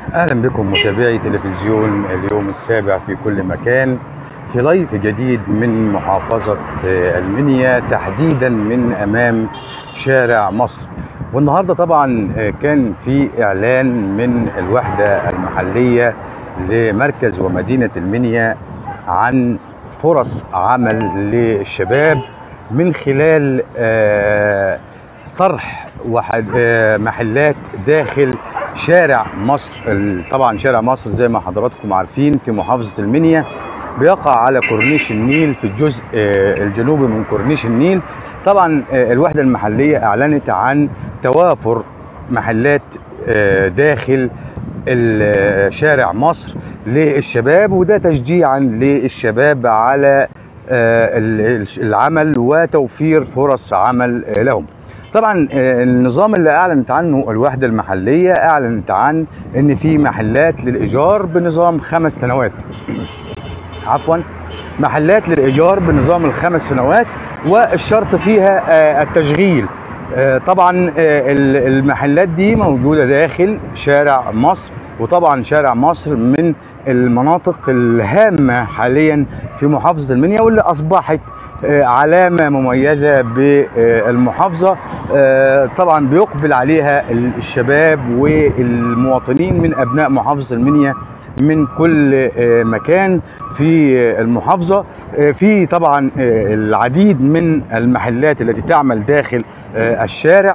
اهلا بكم متابعي تلفزيون اليوم السابع في كل مكان في لايف جديد من محافظة المنيا تحديدا من امام شارع مصر والنهارده طبعا كان في اعلان من الوحدة المحلية لمركز ومدينة المنيا عن فرص عمل للشباب من خلال آه، طرح وحد- آه، محلات داخل شارع مصر ال- طبعا شارع مصر زي ما حضراتكم عارفين في محافظة المنيا بيقع على كورنيش النيل في الجزء آه، الجنوبي من كورنيش النيل طبعا آه، الوحدة المحلية اعلنت عن توافر محلات آه، داخل ال- شارع مصر للشباب وده تشجيعا للشباب على آه، ال- العمل وتوفير فرص عمل آه، لهم طبعا آه، النظام اللي اعلنت عنه الوحده المحليه اعلنت عن ان في محلات للايجار بنظام خمس سنوات عفوا محلات للايجار بنظام الخمس سنوات والشرط فيها آه، التشغيل آه، طبعا آه، ال- المحلات دي موجوده داخل شارع مصر وطبعا شارع مصر من المناطق الهامه حاليا في محافظه المنيا واللي اصبحت آه، علامه مميزه بالمحافظه آه، طبعا بيقبل عليها الشباب والمواطنين من ابناء محافظه المنيا من كل آه، مكان في آه، المحافظة آه، في طبعا آه، العديد من المحلات التي تعمل داخل آه، الشارع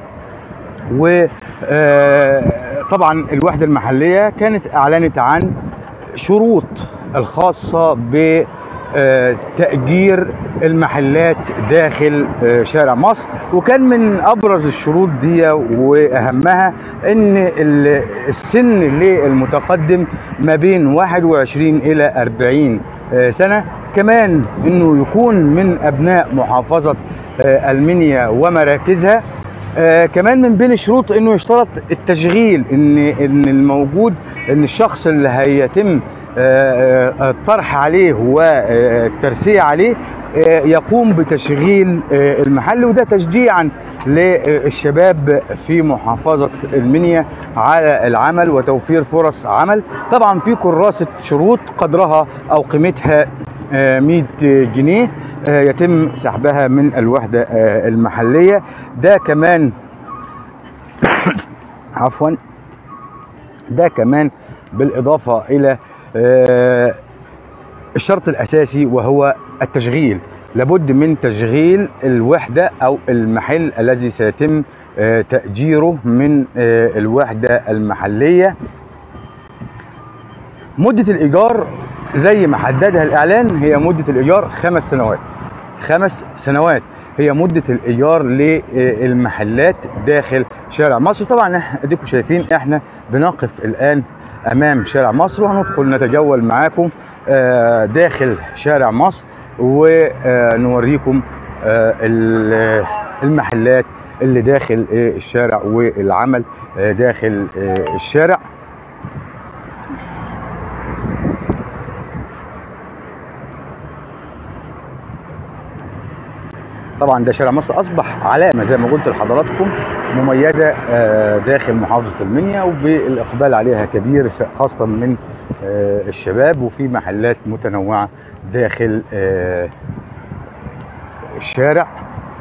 وطبعا الوحدة المحلية كانت أعلنت عن شروط الخاصة ب آه، تأجير المحلات داخل آه، شارع مصر وكان من أبرز الشروط دي وأهمها أن ال- السن للمتقدم ما بين 21 إلى 40 آه، سنة كمان أنه يكون من أبناء محافظة آه، المنيا ومراكزها آه كمان من بين الشروط انه يشترط التشغيل ان ان الموجود ان الشخص اللي هيتم آه، آه، الطرح عليه والترسية عليه آه، يقوم بتشغيل آه، المحل وده تشجيعا للشباب في محافظة المنيا على العمل وتوفير فرص عمل طبعا في كراسة شروط قدرها أو قيمتها آه، 100 جنيه آه، يتم سحبها من الوحدة آه، المحلية ده كمان عفوا ده كمان بالإضافة إلى آه، الشرط الأساسي وهو التشغيل لابد من تشغيل الوحدة أو المحل الذي سيتم آه، تأجيره من آه، الوحدة المحلية مدة الإيجار زي ما حددها الإعلان هي مدة الإيجار خمس سنوات خمس سنوات هي مدة الإيجار للمحلات داخل شارع مصر طبعا إح- اديكم شايفين احنا بنقف الآن أمام شارع مصر وهندخل نتجول معاكم آه، داخل شارع مصر ونوريكم آه، ال- المحلات اللي داخل آه، الشارع والعمل آه، داخل آه، الشارع طبعا ده شارع مصر اصبح علامه زي ما قلت لحضراتكم مميزه آه، داخل محافظه المنيا وبالاقبال عليها كبير س- خاصه من آه، الشباب وفي محلات متنوعه داخل آه، الشارع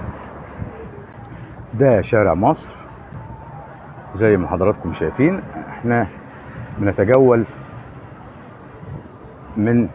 ده شارع مصر زي ما حضراتكم شايفين احنا بنتجول من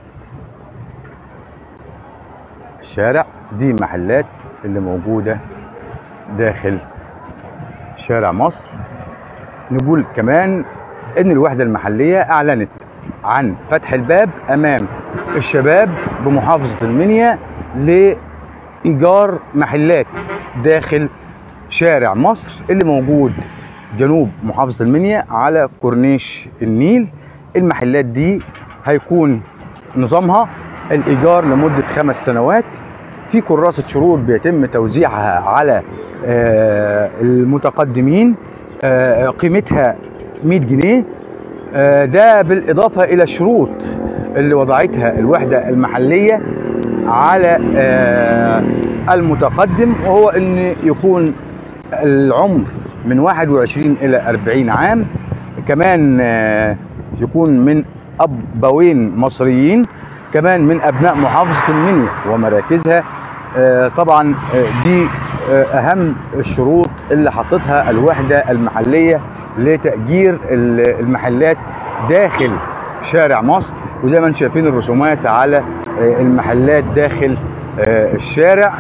الشارع دي محلات اللي موجودة داخل شارع مصر نقول كمان ان الوحدة المحلية اعلنت عن فتح الباب امام الشباب بمحافظة المنيا لايجار محلات داخل شارع مصر اللي موجود جنوب محافظة المنيا على كورنيش النيل المحلات دي هيكون نظامها الإيجار لمدة خمس سنوات في كراسة شروط بيتم توزيعها على آه، المتقدمين آه، قيمتها 100 جنيه آه، ده بالإضافة إلى الشروط اللي وضعتها الوحدة المحلية على آه، المتقدم وهو أن يكون العمر من 21 إلى 40 عام كمان آه، يكون من ابوين مصريين كمان من ابناء محافظه المنيا ومراكزها آه، طبعا آه، دي آه، اهم الشروط اللي حطتها الوحده المحليه لتاجير ال- المحلات داخل شارع مصر وزي ما انتم شايفين الرسومات على آه، المحلات داخل آه، الشارع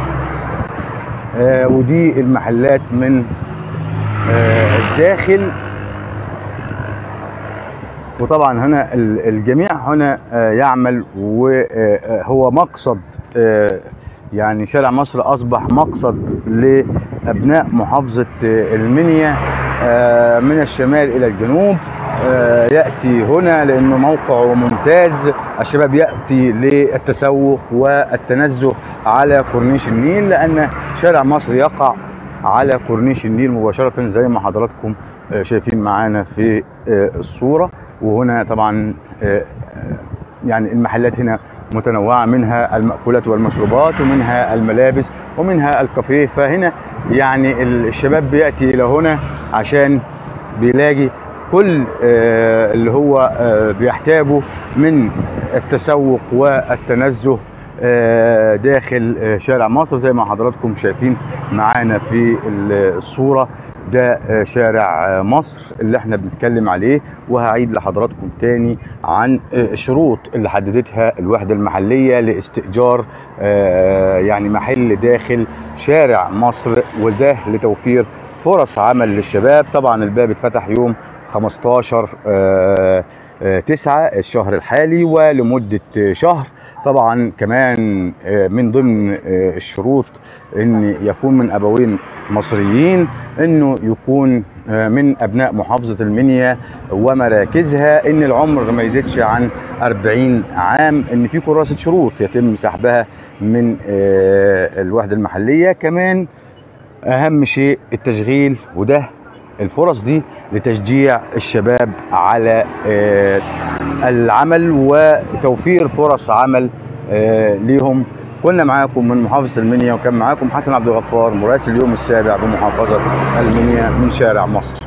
آه، ودي المحلات من آه، الداخل وطبعا هنا ال- الجميع هنا آه، يعمل وهو مقصد آه، يعني شارع مصر اصبح مقصد لابناء محافظه آه، المنيا آه، من الشمال الى الجنوب آه، ياتي هنا لانه موقعه ممتاز الشباب ياتي للتسوق والتنزه على كورنيش النيل لان شارع مصر يقع على كورنيش النيل مباشره زي ما حضراتكم آه، شايفين معانا في آه، الصوره وهنا طبعا آه، آه، يعني المحلات هنا متنوعه منها المأكولات والمشروبات ومنها الملابس ومنها الكافيه فهنا يعني الشباب بياتي الى هنا عشان بيلاقي كل آه، اللي هو آه، بيحتاجه من التسوق والتنزه آه، داخل آه، شارع مصر زي ما حضراتكم شايفين معانا في الصورة ده آه، شارع آه، مصر اللي احنا بنتكلم عليه وهعيد لحضراتكم تاني عن آه، الشروط اللي حددتها الوحدة المحلية لاستئجار آه، يعني محل داخل شارع مصر وده لتوفير فرص عمل للشباب طبعا الباب اتفتح يوم 15 آه، آه، تسعة الشهر الحالي ولمدة آه، شهر طبعا كمان آه، من ضمن آه، الشروط ان يكون من ابوين مصريين انه يكون آه، من ابناء محافظه المنيا ومراكزها ان العمر ما يزيدش عن 40 عام ان في كراسه شروط يتم سحبها من آه، الوحده المحليه كمان اهم شيء التشغيل وده الفرص دي لتشجيع الشباب على آه، العمل وتوفير فرص عمل آه، ليهم كنا معاكم من محافظة المنيا وكان معاكم حسن عبد الغفار مراسل اليوم السابع بمحافظة المنيا من شارع مصر